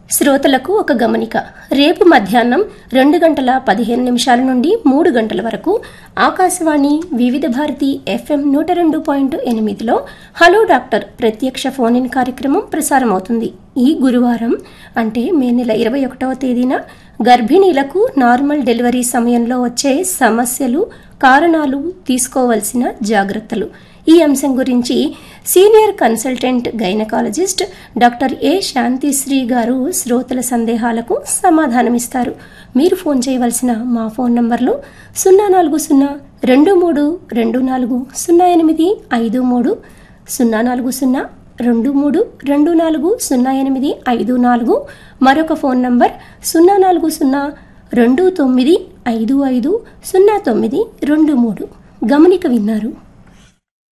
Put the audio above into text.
శ్రోతలకు ఒక గమనిక రేపు మధ్యాహ్నం రెండు గంటల పదిహేను నిమిషాల నుండి మూడు గంటల వరకు ఆకాశవాణి వివిధ భారతి ఎఫ్ఎం నూట రెండు పాయింట్ ఎనిమిదిలో హలో డాక్టర్ ప్రత్యక్ష ఫోన్ ఇన్ కార్యక్రమం ప్రసారమవుతుంది ఈ గురువారం అంటే మే నెల ఇరవై ఒకటవ తేదీన గర్భిణీలకు నార్మల్ డెలివరీ సమయంలో వచ్చే సమస్యలు కారణాలు తీసుకోవలసిన జాగ్రత్తలు ఈ అంశం గురించి senior consultant gynaecologist doctor A Shanthisri garu శ్రోతల సందేహాలకు సమాధానమిస్తారు మీరు ఫోన్ చేయవలసిన మా ఫోన్ నంబర్లు సున్నా నాలుగు సున్నా రెండు మూడు రెండు నాలుగు సున్నా ఎనిమిది ఐదు మూడు సున్నా నాలుగు సున్నా రెండు మూడు రెండు నాలుగు సున్నా ఎనిమిది ఐదు నాలుగు మరొక ఫోన్ నంబర్ సున్నా నాలుగు సున్నా రెండు తొమ్మిది ఐదు ఐదు సున్నా తొమ్మిది రెండు మూడు గమనిక విన్నారు